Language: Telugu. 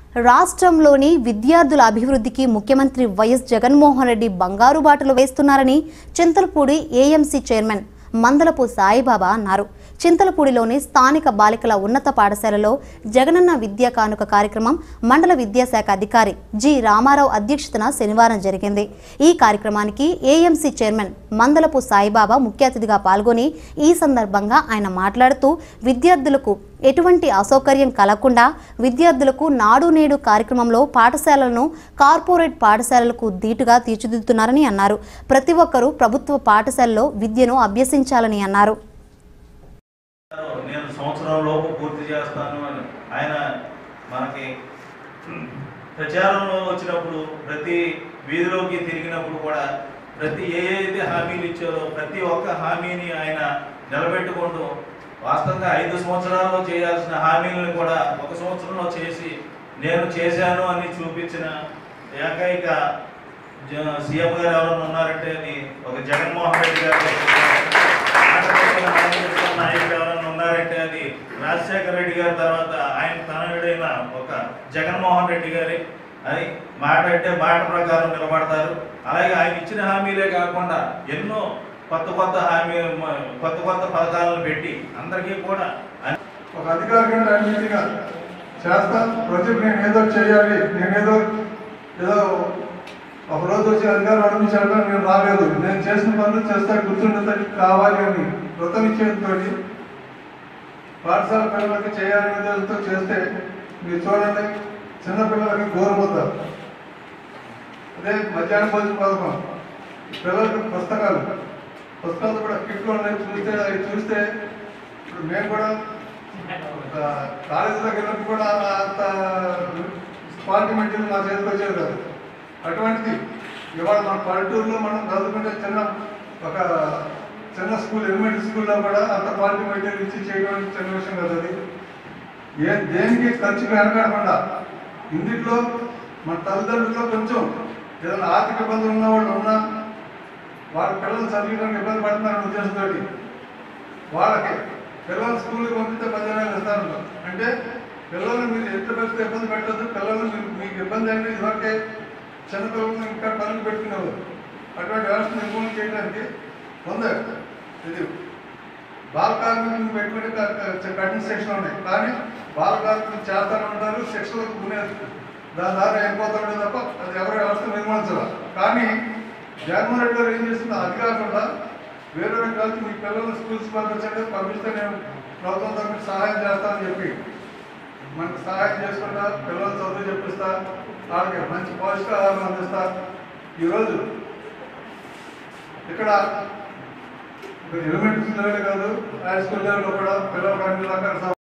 రాష్ట్రంలోని విద్యార్థుల అభివృద్ధికి ముఖ్యమంత్రి వైఎస్ జగన్మోహన్ రెడ్డి బంగారు బాటలు వేస్తున్నారని చింతలపూడి ఏఎంసీ చైర్మన్ మందలపు సాయిబాబా అన్నారు చింతలపూడిలోని స్థానిక బాలికల ఉన్నత పాఠశాలలో జగనన్న విద్యా కానుక కార్యక్రమం మండల విద్యాశాఖ అధికారి జి రామారావు అధ్యక్షతన శనివారం జరిగింది ఈ కార్యక్రమానికి ఏఎంసీ చైర్మన్ మందలపు సాయిబాబా ముఖ్య అతిథిగా పాల్గొని ఈ సందర్భంగా ఆయన మాట్లాడుతూ విద్యార్థులకు ఎటువంటి అసౌకర్యం కలగకుండా విద్యార్థులకు నాడు నేడు కార్యక్రమంలో పాఠశాలలను కార్పొరేట్ పాఠశాలలకు ధీటుగా తీర్చిదిద్దుతున్నారని అన్నారు ప్రతి ఒక్కరూ ప్రభుత్వ పాఠశాలలో విద్యను అభ్యసించాలని అన్నారు నేను సంవత్సరం లోపు పూర్తి చేస్తాను అని ఆయన మనకి ప్రచారంలో వచ్చినప్పుడు ప్రతి వీధిలోకి తిరిగినప్పుడు కూడా ప్రతి ఏ అయితే హామీలు ఇచ్చారో ప్రతి ఒక్క హామీని ఆయన నిలబెట్టుకుంటూ వాస్తవంగా ఐదు సంవత్సరాల్లో చేయాల్సిన హామీలను కూడా ఒక సంవత్సరంలో చేసి నేను చేశాను అని చూపించిన ఏకైక జ- సీఎం గారు ఎవరైనా ఉన్నారంటే అది ఒక జగన్మోహన్ రెడ్డి గారు ఆంధ్రప్రదేశ్ నాయకులు నాయకులు ఎవరైనా ఉన్నారంటే అది రాజశేఖర రెడ్డి గారి తర్వాత ఆయన తనయుడైన ఒక జగన్మోహన్ రెడ్డి గారి అది మాట అంటే మాట ప్రకారం నిలబడతారు అలాగే ఆయన ఇచ్చిన హామీలే కాకుండా ఎన్నో కొత్త కొత్త హామీ కొత్త కొత్త పథకాలను పెట్టి అందరికీ కూడా అన్ని ఒక అధికారికంగా అన్నిటిగా చేస్తా ప్రజలకు నేను ఏదో చేయాలి నేనేదో ఏదో ఒక రోజు వచ్చి అధికారం అనిపించాక నేను రాలేదు నేను చేసిన పనులు చేస్తా కూర్చుండేసరికి కావాలి అని వ్రతం ఇచ్చేంతో పాఠశాల పిల్లలకి చేయాలనే ఉద్దేశంతో చేస్తే మీరు చూడండి చిన్నపిల్లలకి గోరుముద్ద అదే మధ్యాహ్న భోజన పథకం పిల్లలకి పుస్తకాలు పుస్తకాలు కూడా కిట్లు ఉన్నాయి చూస్తే అవి చూస్తే ఇప్పుడు మేము కూడా ఒక కాలేజీలోకి వెళ్ళినప్పుడు కూడా అంత క్వాలిటీ మెటీరియల్ నా చేతికి వచ్చేది కాదు అటువంటిది ఇవాళ మన పల్లెటూరులో మనం చదువుకుంటే చిన్న ఒక చిన్న స్కూల్ ఎలిమెంటరీ స్కూల్లో కూడా అంత క్వాలిటీ మెటీరియల్ ఇచ్చి చేయడం చిన్న విషయం కాదు అది ఏ దేనికి ఖర్చుకు వెనకాడకుండా ఇందులో మన తల్లిదండ్రుల్లో కొంచెం ఏదైనా ఆర్థిక ఇబ్బందులు ఉన్న వాళ్ళు ఉన్నా వాళ్ళ పిల్లలు చదివడానికి ఇబ్బంది పడుతున్నారనే ఉద్దేశంతో వాళ్ళకి పిల్లలు స్కూల్కి పంపిస్తే పదిహేను వేలు ఇస్తాను అంటే పిల్లల్ని మీరు ఎంత పెడితే ఇబ్బంది పెట్టద్దు పిల్లలు మీరు మీకు ఇబ్బంది అయినా ఇదివరకే చిన్నపిల్లలను ఇంకా పనులు పెట్టుకునేవారు అటువంటి వ్యవస్థ నిర్మూలన చేయడానికి ఉంది ఇది బాల కార్మికులను పెట్టుకుని క- క- కఠిన శిక్షలు ఉన్నాయి కానీ బాల కార్మికులు చేస్తానే ఉంటారు శిక్షలకు ఉండేది దాని ద్వారా అయిపోతూ ఉంటుంది తప్ప అది ఎవరి వ్యవస్థ నిర్మూలించాలి కానీ జగన్మోహన్ రెడ్డి గారు ఏం చేస్తుంది అది కాకుండా వేరే కలిసి మీ పిల్లల్ని స్కూల్స్ పంపించండి పంపిస్తే నేను ప్రభుత్వం తరఫున సహాయం చేస్తానని చెప్పి మనకు సహాయం చేసుకుంటా పిల్లలు చదువు చెప్పిస్తా వాళ్ళకి మంచి పౌష్టికాహారం అందిస్తా ఈరోజు ఇక్కడ ఎలిమెంటరీ లెవెల్ కాదు హై స్కూల్ లెవెల్లో కూడా పిల్లలకు అన్ని రకాల